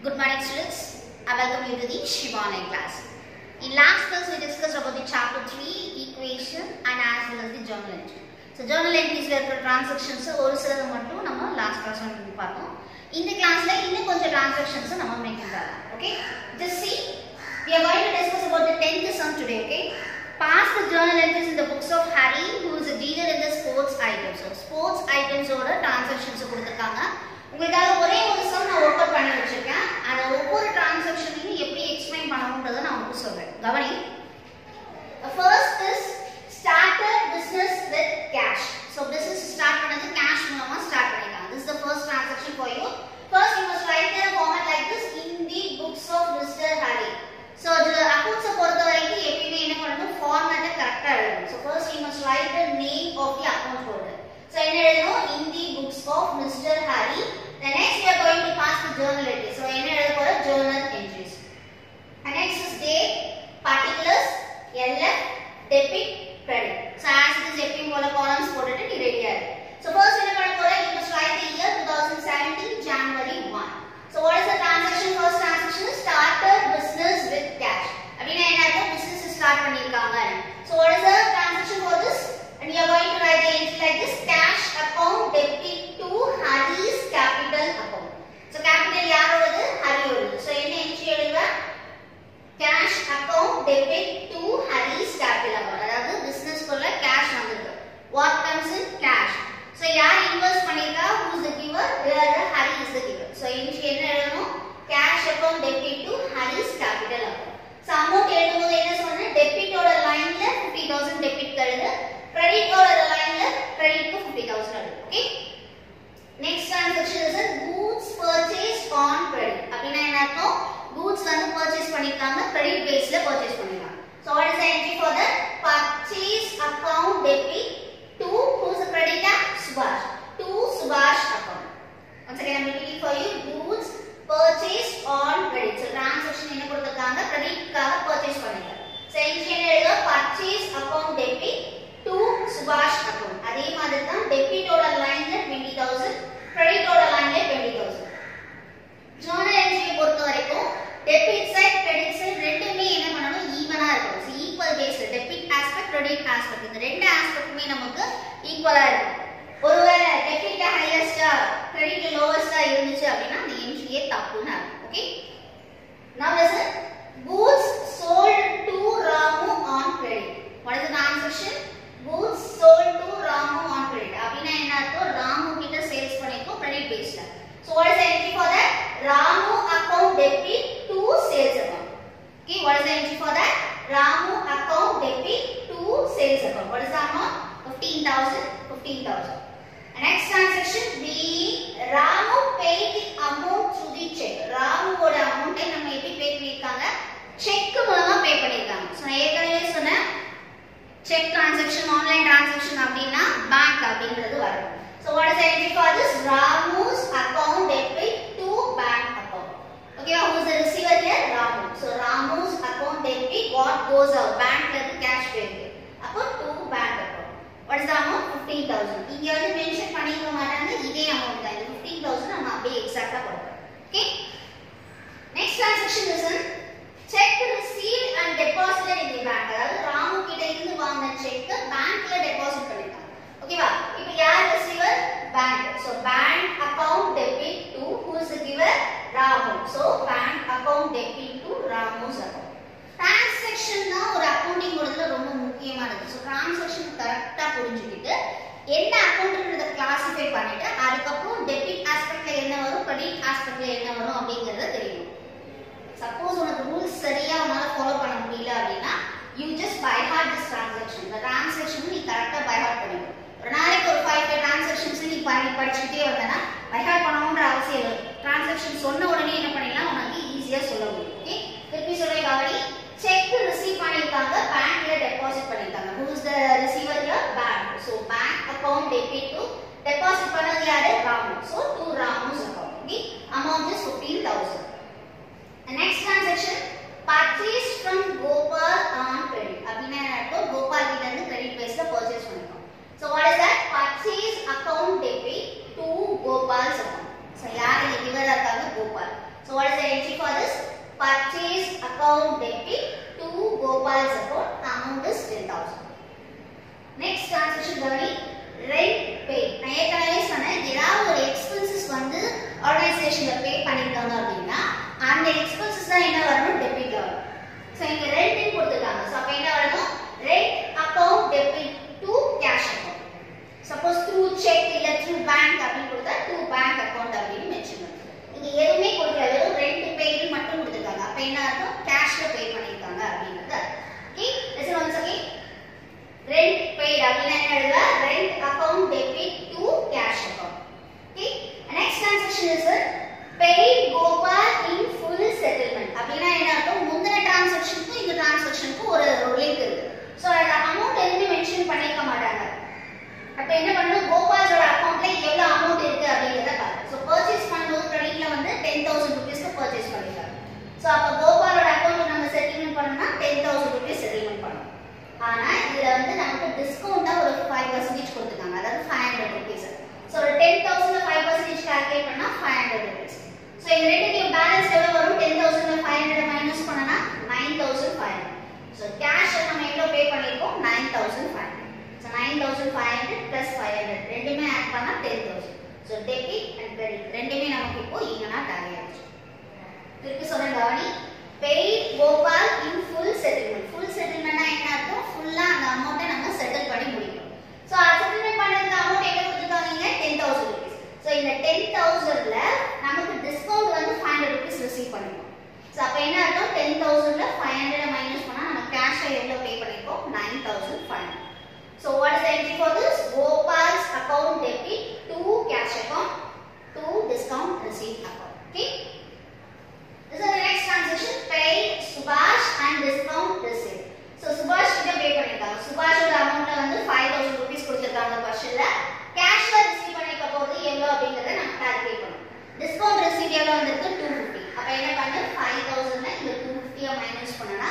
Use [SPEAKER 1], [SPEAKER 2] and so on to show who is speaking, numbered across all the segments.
[SPEAKER 1] Good morning students. I welcome you to the Shiva online class. In last class we discussed about the chapter 3 equation and as well as the journal entry. So journal entries ல இருக்கிற transactions ஒரு சிலது மட்டும் நம்ம last class வந்து பார்த்தோம் இந்த கிளாஸ்ல இன்னும் கொஞ்சம் transactions நம்ம make பண்ணலாம் okay just see we are going to discuss about the 10th sum today okay pass the journal entries in the books of Harry who is a dealer in the sports items so sports items ஓட transactions கொடுத்திருக்காங்க உங்களுக்காக ஒரே ஒரு some நான் work out பண்ணி வச்சிருக்கேன் அதை ஒவ்வொரு டிரான்சாக்ஷனையும் எப்படி எக்ஸ்பிளைன் பண்ணணுன்றதை நான் உங்களுக்கு சொல்றேன் கவனி first is started business with cash so business start பண்ணது கேஷ் மூலமா ஸ்டார்ட் பண்ணிருக்காங்க this the first transaction for you first you must write the format like this in the books of Mr Hari so அது அக்கௌண்ட்ஸை பொறுத்த வரைக்கும் எப்பயுமே என்ன பண்ணணும் ஃபார்மேட்டை கரெக்டாக எழுதணும் so first you must write the name of the account holder so என்ன எழுதணும் in the books of Mr Hari The next we are going to pass the journal entries. So என்ன எழுத போற journal entries. And next is date, particulars, LF, debit, credit. So as it is எப்பயும் போல columns போட்டுட்டு நீ ரெடியா இரு. So first என்ன பண்ண போற you must write the year 2017 January 1. So what is the transaction? First transaction is started business with cash. அப்படின்னா என்ன அர்த்தம் business start பண்ணிருக்காங்க. So what is the transaction for this? And you are going to write the entry like this cash account debit to Hari's capital account. So capital யாரோடது ஹரியோடது. So என்ன entry எழுதுவ? cash account debit to Hari's capital account. அதாவது business குள்ள cash வந்திருக்கு. What comes in cash? So யார் invest பண்ணிருக்கா? Who is the giver? Here Hari is the giver. So entry என்ன எழுதணும்? cash account debit to Hari's capital account. So amount எழுதும்போது என்ன சொன்னேன்? debit ஓட லைன்ல 50000 debit எழுது. credit ஓட லைன்ல credit க்கு 50000 எழுது. Okay? Next transaction is a goods purchased on credit. அப்படின்னா என்ன அர்த்தம்? goods வந்து purchase பண்ணிருக்காங்க credit baseல purchase பண்ணிருக்காங்க. So what is the entry for the purchase account debit to who's the creditor? Subhash. To Subhash account. Once again I'm repeating for you goods purchased on credit. So transaction என்ன கொடுத்திருக்காங்க? creditக்காக purchase பண்ணிருக்காங்க. So entry என்ன எழுதுவா? purchase account debit to Subhash account. அதே மாதிரி தான் debit ஓட லைன்ல 20000 credit ஓட லைன்ல 20000 ஜோனல் என்ட்ரி பொறுத்த வரைக்கும் டெபிட் சைட் கிரெடிட் சைட் ரெண்டுமே என்ன பண்ணணும் ஈவனா இருக்கணும் ஸோ ஈக்குவல் பேஸ்ல டெபிட் ஆஸ்பெக்ட் கிரெடிட் ஆஸ்பெக்ட் இந்த ரெண்டு ஆஸ்பெக்ட்டுமே நமக்கு ஈக்குவலா இருக்கும் ஒருவேளை டெபிட்ல ஹையஸ்டா கிரெடிட்ல லோவஸ்டா இருந்துச்சு அப்படின்னா அந்த என்ட்ரியே தப்புன்னு அர்த்தம் okay Now listen. Goods sold to Ramu on credit. What is the transaction? Goods sold to Ramu on credit. அப்படின்னா என்ன அர்த்தம் ராமு கிட்ட சேல்ஸ் பண்ணிருக்கோம் credit based. So what is the entry for that? Ramu account debit to sales account. Okay, what is the entry for that? Ramu account debit to sales account. What is the amount? 15,000. 15,000. Next transaction B. Ramu paid the amount through the check. ராமுவோட அமௌண்ட்டை நம்ம எப்படி பே பண்ணிருக்காங்க check மூலமா பே பண்ணிருக்காங்க so நான் ஏற்கனவே சொன்னேன் cheque transaction online transaction அப்படின்னா பேங்க் அப்படின்றது வரும் so what is entry for this Ramu's account debit to bank account okay who is the receiver here Ramu so Ramu's account debit what goes out பேங்க்ல இருந்து கேஷ் போயிருக்கு அப்போ to bank account what is the amount fifteen thousand இங்க வந்து mention பண்ணிக்க மாட்டாங்க இதே amount தான் இது ஃபிஃப்டீன் தௌசண்ட் நம்ம அப்படியே எக்ஸாக்டா போடுறோம் okay next transaction is cheque receive and deposited in the bank அதாவது ராமு கிட்ட இருந்து வாங்கின செக் பேங்க்ல டெபாசிட் பண்ணிருக்காங்க ஓகேவா இப்போ யார் receiver bank so bank account debit to who is the giver Ramu so bank account debit to Ramu's account transaction தான் ஒரு அக்கவுண்டிங் பொறுத்தல ரொம்ப முக்கியமானது ஸோ டிரான்சாக்ஷன் கரெக்டாக புரிஞ்சுக்கிட்டு என்ன அக்கௌண்ட்ன்றத கிளாசிஃபை பண்ணிட்டு அதுக்கப்புறம் டெபிட் ஆஸ்பெக்ட்ல என்ன வரும் கிரெடிட் ஆஸ்பெக்ட்ல என்ன வரும் அப்படிங்கறத தெரியணும் சப்போஸ் உனக்கு ரூல்ஸ் சரியா உன்னால ஃபாலோ பண்ண முடியல அப்படின்னா you just by heart this transaction இந்த டிரான்சாக்ஷன் நீ கரெக்டா பை ஹார்ட் பண்ணிக்கணும் ஒரு நாளைக்கு ஒரு ஃபைவ் ஃபைவ் டிரான்சாக்ஷன்ஸ் நீ பண்ணி படிச்சுக்கிட்டே வந்தனா பை ஹார்ட் பண்ணணும்ன்ற அவசியம் இல்லை டிரான்சாக்ஷன் சொன்ன உடனே என்ன பண்ணிடலாம் உனக்கு ஈஸியா சொல்ல முடியும் ஓகே திருப்பி சொல்ல கவனி செக் ரிசீவ் பண்ணிருக்காங்க பேங்க்ல டெபாசிட் பண்ணிருக்காங்க who is the receiver here bank so bank account debit to deposit பண்ணது யாரு Ramu so to Ramu's account okay amount is 15000 The next transaction purchased from Gopal on credit. அப்படின்னா என்ன அர்த்தம் கோபால் கிட்ட இருந்து credit baseல purchase பண்ணிருக்கோம். So what is that? Purchase account debit to Gopal's account. So யார் இங்க giver இருக்காங்க Gopal. So what is the rent pay நான் ஏற்கனவே சொன்னேன் ஏதாவது ஒரு எக்ஸ்பென்சஸ் வந்து ஆர்கனைசேஷன்ல பே பண்ணிருக்காங்க அப்படின்னா அந்த எக்ஸ்பென்சஸ் தான் என்ன வரணும் டெபிட் வரும் ஸோ இங்க ரெண்ட் கொடுத்துருக்காங்க ஸோ அப்போ என்ன வரணும் rent account debit to cash account suppose through cheque இல்ல த்ரூ பேங்க் அப்படின்னு கொடுத்தா த்ரூ பேங்க் அக்கவுண்ட் அப்படின்னு மென்ஷன் பண்ணுங்க இங்க எதுவுமே கொடுக்கல வெறும் ரெண்ட் பெய்டு மட்டும் கொடுத்துருக்காங்க அப்ப என்ன அர்த்தம் கேஷ்ல பே பண்ணிருக்காங்க அப்படின்றது okay listen once again rent paid அப்படின்னா என்ன எழுதுவ rent account debit to cash account okay next transaction is paid Gopal in full settlement அப்படின்னா என்ன அர்த்தம் முந்தின டிரான்சாக்ஷனுக்கும் இந்த டிரான்சாக்ஷனுக்கும் ஒரு லிங்க் இருக்கு ஸோ அந்த அமௌண்ட் எதுவுமே மென்ஷன் பண்ணிருக்க மாட்டாங்க அப்ப என்ன பண்ணணும் கோபாலோட அக்கவுண்ட்ல எவ்வளவு அமௌண்ட் இருக்கு அப்படிங்கறத பாருங்க சோ பர்ச்சேஸ் பண்ணும்போது கிரெடிட்ல வந்து டென் தௌசண்ட் ருபீஸ்க்கு பர்ச்சேஸ் பண்ணிருக்காங்க சோ அப்ப கோபாலோட அக்கவுண்ட் நம்ம செட்டில்மெண்ட் பண்ணோம்னா டென் தௌசண்ட் ருபீஸ் செட்டில்மெண்ட் பண்ணணும் ஆனா இதுல வந்து நமக்கு டிஸ்கவுண்டா ஒரு ஃபைவ் பர்சன்டேஜ் கொடுத்துருக்காங்க அதாவது ஃபைவ் ஹண்ட்ரட் ருபீஸ் ஸோ ஒரு ten thousand five percentage calculate பண்ணா ஃபைவ் ஹண்ட்ரட் ருபீஸ் ஸோ இந்த ரெண்டுக்கு பேலன்ஸ் எவ்வளவு வரும் ten thousand five hundred minus பண்ணனா nine thousand five hundred so cash நம்ம எவ்வளோ பே பண்ணியிருக்கோம் nine thousand five hundred so nine thousand five hundred plus five hundred ரெண்டுமே ஆட் பண்ணால் ten thousand so debit and credit ரெண்டுமே நமக்கு இப்போ ஈவனாக டேலி ஆச்சு திருப்பி சொன்ன கவனி paid Gopal in full settlement full செட்டில்மெண்ட்னா என்ன அர்த்தம் ஃபுல்லாக அந்த அமௌண்ட்டை நம்ம செட்டில் பண்ணி முடிக்கணும் ஸோ செட்டில்மெண்ட் பண்ணதுக்கு அமௌண்ட் எவ்வளோ கொடுத்துருக்காங்க டென் தௌசண்ட் ருபீஸ் ஸோ இந்த டென் தௌசண்ட்ல நமக்கு டிஸ்கவுண்ட் வந்து ஃபைவ் ஹண்ட்ரட் ருபீஸ் ரிசீவ் பண்ணிருக்கோம் ஸோ அப்போ என்ன அர்த்தம் டென் தௌசண்ட்ல ஃபைவ் ஹண்ட்ரட் மைனஸ் பண்ணால் நம்ம கேஷை எவ்வளோ பே பண்ணிருக்கோம் nine thousand five hundred So what is the entry for this? Gopal's account debit to cash account to discount receipt account. Okay. This is the next transaction. Paid Subhash and discount receipt. So Subhash கிட்ட pay பண்ணிருக்காங்க. சுபாஷோட அமௌண்ட்ல வந்து 5000 rupees கொடுத்திருக்காங்க பர்ஷன்ல. கேஷ்ல receive பண்ணிக்க போறது எவ்வளவு அப்படிங்கறத நம்ம calculate பண்ணணும். டிஸ்கவுண்ட் ரிசீட் எவ்வளவு வந்திருக்கு 250. அப்ப என்ன பண்ணு 5000 ல இந்த 250 மைனஸ் பண்ணனா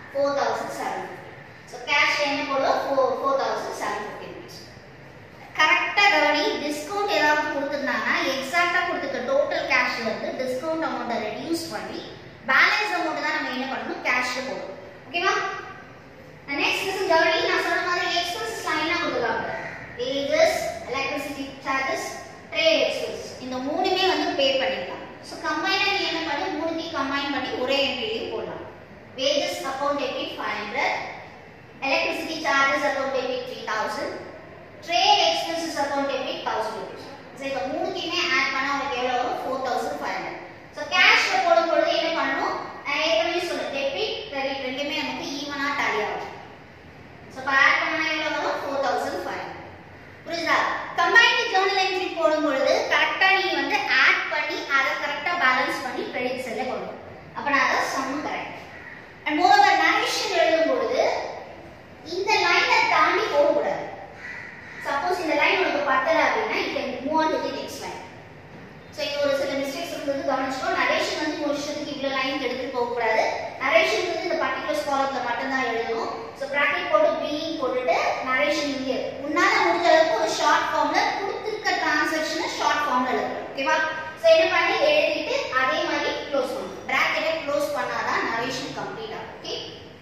[SPEAKER 1] 4750. ஸோ கேஷ் என்ன போடுவோம் four four thousand seven fifty rupees கரெக்டாக கவனி டிஸ்கவுண்ட் ஏதாவது கொடுத்துருந்தாங்கன்னா எக்ஸாக்டாக கொடுத்துருக்க டோட்டல் கேஷ்ல இருந்து டிஸ்கவுண்ட் அமௌண்ட்டை ரெடியூஸ் பண்ணி பேலன்ஸ் அமௌண்ட் தான் நம்ம என்ன பண்ணணும் கேஷ்ல போடணும் ஓகேவா நெக்ஸ்ட் லிசன் கவனி நான் சொன்ன மாதிரி எக்ஸ்பென்சஸ் லைனாக கொடுத்துருக்காங்க wages electricity charges trade expenses இந்த மூணுமே வந்து பே பண்ணிக்கலாம் ஸோ கம்பைனாக நீ என்ன பண்ணு மூணுத்தையும் கம்பைன் பண்ணி ஒரே என்ட்ரிலையும் போடலாம் wages account debit five hundred electricity charges account debit 3000 trade expenses account debit 1000 rupees so இந்த மூணுத்தையுமே ஆட் பண்ணா உங்களுக்கு எவ்வளவு வரும் 4500 so கேஷ்ல போடும் பொழுது என்ன பண்ணணும் நான் ஏற்கனவே சொன்னேன் டெபிட் கிரெடிட் ரெண்டுமே நமக்கு ஈவனா டாலி ஆகும் so இப்ப ஆட் பண்ணா எவ்வளவு வரும் 4500 புரியுதா கம்பைன்ட் ஜர்னல் என்ட்ரி போடும் பொழுது கரெக்டா நீ வந்து ஆட் பண்ணி அதை கரெக்டா பேலன்ஸ் பண்ணி கிரெடிட் செல்ல கொண்டு அப்ப நான் அதை sum correct and moreover narration எழுதும் பொழுது இந்த லைனை தாண்டி போகக்கூடாது சப்போஸ் இந்த லைன் உனக்கு பத்தல அப்படின்னா you can move on to the next line so இங்க ஒரு சில மிஸ்டேக்ஸ் இருந்தது கவனிச்சுக்கோ நரேஷன் வந்து ஒரு விஷயத்துக்கு இவ்வளோ லைன் எடுத்துட்டு போகக்கூடாது நரேஷன் வந்து இந்த பர்டிகுலர் காலத்தில் மட்டும்தான் எழுதணும் ஸோ ப்ராக்கெட் போட்டு பீயிங் போட்டுட்டு நரேஷன் இங்கே உன்னால முடிஞ்ச அளவுக்கு ஒரு ஷார்ட் ஃபார்ம்ல கொடுத்துருக்க டிரான்சாக்ஷனை ஷார்ட் ஃபார்ம்ல எழுதணும் ஓகேவா ஸோ என்ன பண்ணி எழுதிட்டு அதே மாதிரி க்ளோஸ் பண்ணணும் ப்ராக்கெட்டை க்ளோஸ் பண்ணாதான் நரேஷன் கம்ப்ளீட் ஆகும் okay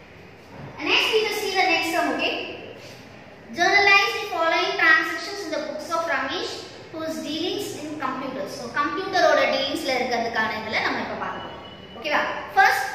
[SPEAKER 1] Next, we will see the next sum, okay? Journalize the following transactions in the books of Ramesh, whose dealings in computers. So, computer ஓட dealingsல இருக்கிறதுக்கான இதுல நம்ம இப்ப பார்க்கலாம். ஓகேவா? First,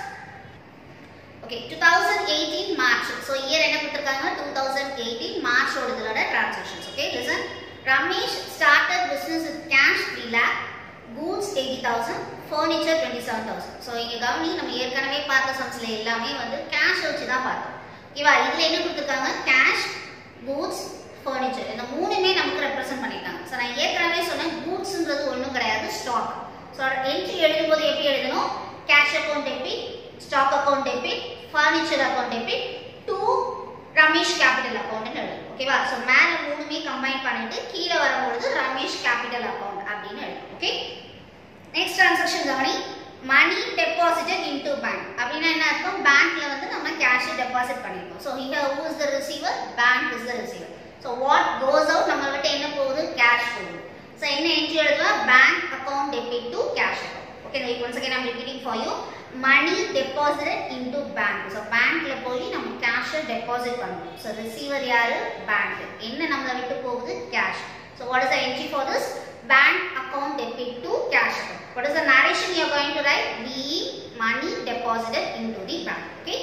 [SPEAKER 1] okay, 2018 March. So, year என்ன கொடுத்திருக்காங்க? 2018 March ஓட இதோட transactions. Okay, listen. Ramesh started business with cash 3 lakh, goods 80,000, furniture 27,000. So இங்கே கவனி நம்ம ஏற்கனவே பார்த்த சம்ஸ்ல எல்லாமே வந்து கேஷ் வச்சு தான் பார்த்தோம் ஓகேவா இதில் என்ன கொடுத்துருக்காங்க கேஷ் கூட்ஸ் ஃபர்னிச்சர் இந்த மூணுமே நமக்கு ரெப்ரசென்ட் பண்ணிட்டாங்க ஸோ நான் ஏற்கனவே சொன்னேன் கூட்ஸ்ன்றது ஒன்றும் கிடையாது ஸ்டாக் ஸோ என்ட்ரி எழுதும்போது எப்படி எழுதணும் cash account debit stock account debit furniture account debit to Ramesh capital அக்கௌண்ட்னு எழுதணும் ஓகேவா ஸோ மேலே மூணுமே கம்பைன் பண்ணிட்டு கீழே வரும்பொழுது ரமேஷ் கேபிட்டல் அக்கௌண்ட் அப்படின்னு எழுதணும் ஓகே நெக்ஸ்ட் டிரான்சாக்ஷன் கவனி மணி டெபாசிட்டட் இன்டு பேங்க் அப்படின்னா என்ன அர்த்தம் பேங்க்ல வந்து நம்ம கேஷ் டெபாசிட் பண்ணிருக்கோம் so here who is the receiver bank is the receiver so what goes out நம்ம விட்டு என்ன போகுது கேஷ் போகுது ஸோ என்ன என்ட்ரி எழுதலாம் bank account debit to cash account okay once again I'm repeating for you money deposit into bank so பேங்க்ல போய் நம்ம கேஷை டெபாசிட் பண்ணணும் ஸோ ரிசீவர் யாரு பேங்க் என்ன நம்மளை விட்டு போகுது cash so what is the entry for this bank account debit to cash account what is the narration you are going to write the money deposited into the bank okay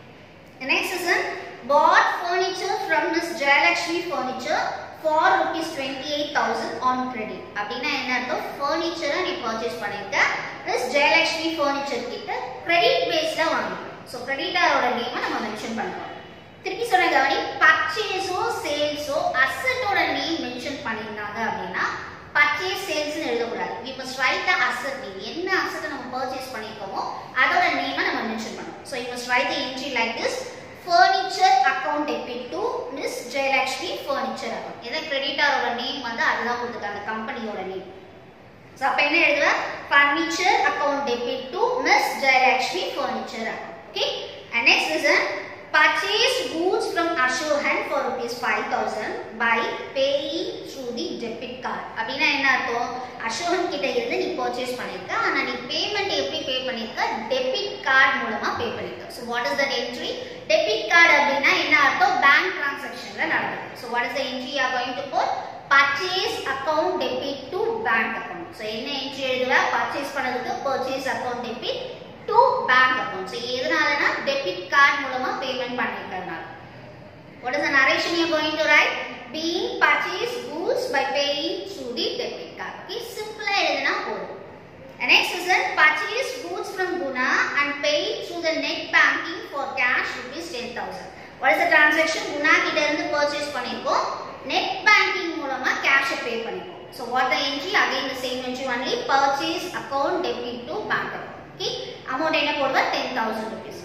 [SPEAKER 1] The next is in bought furniture from Miss Jayalakshmi Furniture for rupees 28,000 on credit. அப்படின்னா என்ன அர்த்தம் ஃபர்னிச்சரை நீ purchase பண்ணிருக்க Miss Jayalakshmi furniture கிட்ட credit பேஸ்ல வாங்கிருக்க so கிரெடிட்டாரோட நேமை நம்ம மென்ஷன் பண்ணுறோம் திருப்பி சொன்ன கவனி பர்ச்சேஸோ சேல்ஸோ அசட்டோட நேம் மென்ஷன் பண்ணியிருந்தாங்க அப்படின்னா பர்ச்சேஸ் சேல்ஸ்னு எழுதக்கூடாது we must write the asset name என்ன அசட்டை நம்ம பர்ச்சேஸ் பண்ணியிருக்கோமோ அதோட நேமை நம்ம மென்ஷன் பண்ணணும் so you must write the entry like this furniture account debit to Miss Jayalakshmi furniture account இதை கிரெடிட்டாரோட நேம் வந்து அதுதான் கொடுத்துருக்காங்க கம்பெனியோட நேம் ஸோ அப்போ என்ன எழுதுவ furniture account debit to Miss Jayalakshmi furniture account okay and next is purchased goods from Ashohan for rupees 5000 by paying through the debit card அப்படின்னா என்ன அர்த்தம் அசோகன் கிட்ட இருந்து நீ பர்ச்சேஸ் பண்ணிருக்க ஆனா நீ பேமெண்ட் எப்படி பே பண்ணிருக்க டெபிட் கார்டு மூலமா பே பண்ணிருக்க so what is that entry debit card அப்படின்னா என்ன அர்த்தம் பேங்க் டிரான்சாக்ஷன்ல நடக்குது so what is the entry are going to put purchase account debit to bank account so என்ன என்ட்ரி எழுதுவ பர்ச்சேஸ் பண்ணதுக்கு purchase account debit to bank account so எதனாலனா டெபிட் கார்டு மூலமா பேமெண்ட் பண்ணிருக்கிறதுனால What is the narration you are going to write? Being purchased goods by paying through the debit card. Okay, simple எழுதுனா போதும். And next is that purchased goods from Guna and paid through the net banking for cash rupees 10,000. What is the transaction? Guna கிட்ட இருந்து purchase பண்ணிருக்கோம். Net banking மூலமா cash pay பண்ணிருக்கோம். So what the entry? Again the same entry only. Purchase account debit to bank account. Okay, amount என்ன போடுவா 10,000 rupees.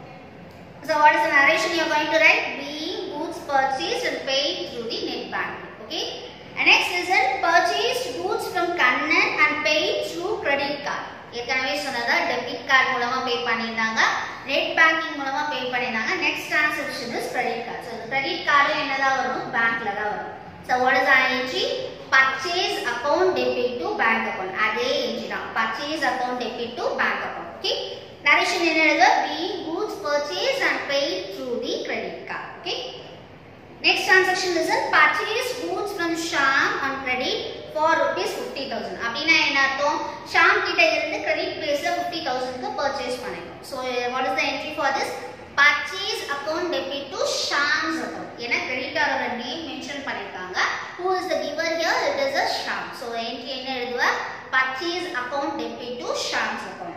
[SPEAKER 1] So what is the narration you are going to write? Being goods purchased and paid through the net banking. Okay. And next is it purchased goods from Kannan and paid through credit card. ஏற்கனவே சொன்னதா debit card மூலமா pay பண்ணியிருந்தாங்க net banking மூலமா pay பண்ணியிருந்தாங்க next transaction is credit card so credit கார்டும் என்னதான் வரும் பேங்க்ல தான் வரும் so what is entry purchase account debit to bank account அதே என்ட்ரி தான் purchase account debit to bank account okay narration என்ன எழுதுக being goods purchased and paid through the credit card okay next transaction is a purchase goods from Sham on credit for rupees 50000 அப்படினா என்ன அர்த்தம் ஷாம் கிட்ட இருந்து கிரெடிட் பேஸ்ல 50000 க்கு purchase பண்ணிருக்கோம் so what is the entry for this purchase account debit to Sham's account ஏன்னா கிரெடிட்டாரோட நேம் மென்ஷன் பண்ணிருக்காங்க who is the giver here it is a Sham so entry என்ன எழுதுவ purchase account debit to Sham's account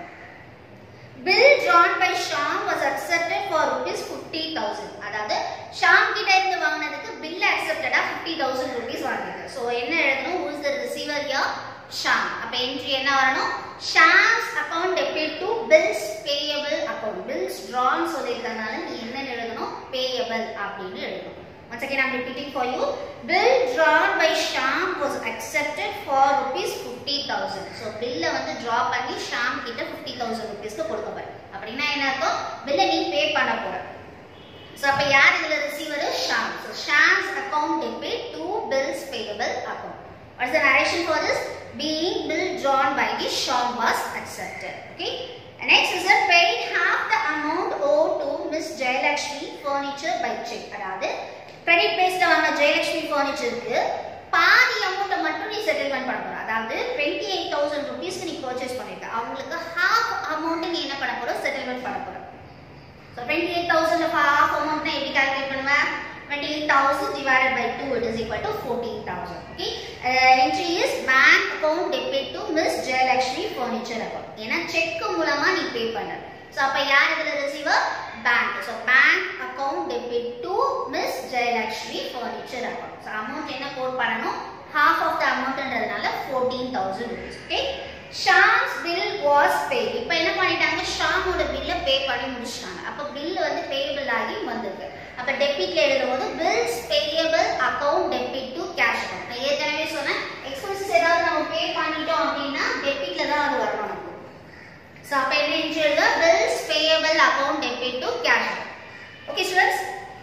[SPEAKER 1] bill drawn by Sham was accepted for rupees 50000 அதாவது ஷாம் கிட்ட இருந்து வாங்குனதுக்கு bill accepted-ஆ 50000 rupees வாங்கிருக்கு சோ என்ன எழுதணும் who is the receiver here Sham அப்ப என்ட்ரி என்ன வரணும் Sham's account debit to bills payable account bills drawn சொல்லிருக்கனால நீ என்ன எழுதணும் payable அப்படின்னு எழுதணும் Once again, I'm repeating for you. Bill drawn by Sham was accepted for rupees 50,000. So, bill வந்து draw பண்ணி ஷாம் கிட்ட 50,000 rupeesக்கு கொடுக்கப்படும். அப்படின்னா என்ன அர்த்தம்? bill நீ பே பண்ண போற. So, அப்ப யார் இதுல receiver? Sham. So, Sham's account debit to bills payable account. What's the narration for this? Being bill drawn by the Sham was accepted. Okay. And next is that paid half the amount owed to Miss Jayalakshmi furniture by check. அதாவது credit பேஸ்ல வாங்கின ஜெயலட்சுமி ஃபர்னிச்சருக்கு பாதி அமௌண்ட்டை மட்டும் நீ settlement பண்ண போற அதாவது டுவெண்ட்டி எயிட் தௌசண்ட் ருபீஸ்க்கு நீ பர்ச்சேஸ் பண்ணிருக்க அவங்களுக்கு ஹாஃப் அமௌண்ட் நீ என்ன பண்ண போற செட்டில்மெண்ட் பண்ண போற so twenty eight thousand half அமௌண்ட்னா எப்படி கால்குலேட் பண்ணுவேன் twenty eight thousand divided by two it is equal to fourteen thousand okay entry is bank account debit to Miss Jayalakshmi furniture account ஏன்னா செக் மூலமா நீ பே பண்ண so அப்போ யார் இதுல receiver bank so bank account debit to Miss Jayalakshmi furniture account so amount என்ன quote பண்ணணும் half of the amountன்றதுனால fourteen thousand rupees okay Shams bill was pay இப்போ என்ன பண்ணிட்டாங்க ஷாமோட பில்லை பே பண்ணி முடிச்சிட்டாங்க அப்போ பில் வந்து பேயபிள் ஆகி வந்திருக்கு அப்போ டெபிட்ல எழுதும்போது bills payable account debit to cash account நான் ஏற்கனவே சொன்னேன் எக்ஸ்பென்சஸ் ஏதாவது நம்ம பே பண்ணிட்டோம் அப்படின்னா டெபிட்ல தான் அது வரணும் நமக்கு ஸோ அப்போ என்ன என்ட்ரி எழுதுக bills payable account debit to cash okay students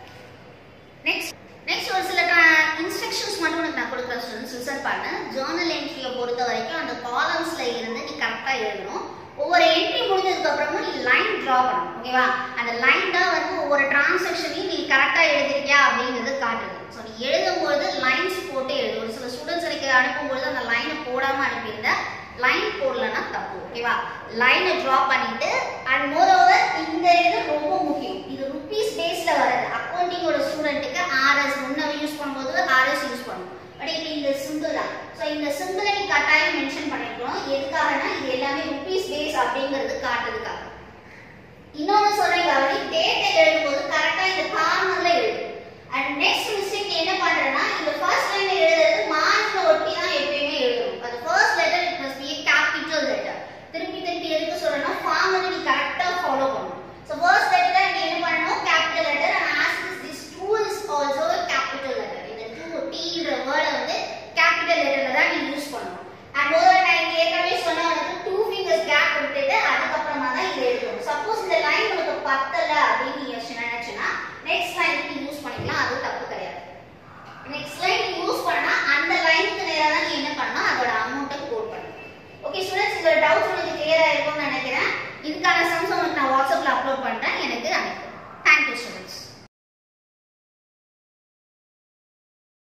[SPEAKER 1] next next ஒரு சில இன்ஸ்ட்ரக்ஷன்ஸ் மட்டும் உனக்கு நான் கொடுக்குறேன் ஸ்டூடெண்ட்ஸ் லிசன் பண்ண ஜேர்னல் என்ட்ரியை பொறுத்த வரைக்கும் அந்த காலம்ஸில் இருந்து நீ கரெக்டாக எழுதணும் ஒவ்வொரு என்ட்ரி முடிஞ்சதுக்கு அப்புறமும் நீ லைன் டிரா பண்ணணும் ஓகேவா அந்த லைன் தான் வந்து ஒவ்வொரு டிரான்சாக்ஷனையும் நீ கரெக்டாக எழுதிருக்கியா அப்படிங்கிறது காட்டுது ஸோ நீ எழுதும்போது லைன்ஸ் போட்டு எழுது ஒரு சில ஸ்டூடெண்ட்ஸ் எனக்கு அனுப்பும்போது அந்த லைனை போடாமல் அனுப்பியிருந்தா லைன் போடலன்னா தப்பு ஓகேவா லைனை ட்ரா பண்ணிட்டு அண்ட் மோரோவர் இந்த இது ரொம்ப முக்கியம் இது ருபீஸ் பேஸ்ல வருது அக்கௌண்டிங்கோட ஸ்டூடெண்ட்டுக்கு ஆர்எஸ் முன்ன யூஸ் பண்ணும்போது ஆர்எஸ் யூஸ் பண்ணும் பட் இப்போ இந்த சிம்பிள் தான் ஸோ இந்த சிம்பிளை நீ கட்டாயம் மென்ஷன் பண்ணிருக்கணும் எதுக்காகனா இது எல்லாமே ருபீஸ் பேஸ் அப்படிங்கிறது காட்டுறதுக்காக இன்னொன்று சொல்றேன் கவனி டேட்டை எழுதும்போது கரெக்டாக இந்த கார்னர்ல எழுது அண்ட் நெக்ஸ்ட் மிஸ்டேக் என்ன பண்றேன்னா இந்த ஃபர்ஸ்ட் லைன் எழுதுறது மார்ஜின் ஒட்டி தான் எப்பயுமே எழுதணும் அது first letter it must be capital letter திருப்பி திருப்பி எதுக்கு சொல்றேன்னா ஃபார்ம் வந்து நீ கரெக்டா ஃபாலோ பண்ணணும் ஸோ ஃபர்ஸ்ட் லெட்டர் நீ என்ன பண்ணணும் capital letter and as this to is also capital letter இந்த டூ டீன்ற வேர்டை வந்து கேபிட்டல் லெட்டர்ல தான் நீ யூஸ் பண்ணணும் அண்ட் ஒரு நான் இங்க ஏற்கனவே சொன்ன உனக்கு டூ ஃபிங்கர்ஸ் கேப் விட்டுட்டு அதுக்கப்புறமா தான் இதை எழுதணும் சப்போஸ் இந்த லைன் உனக்கு பத்தல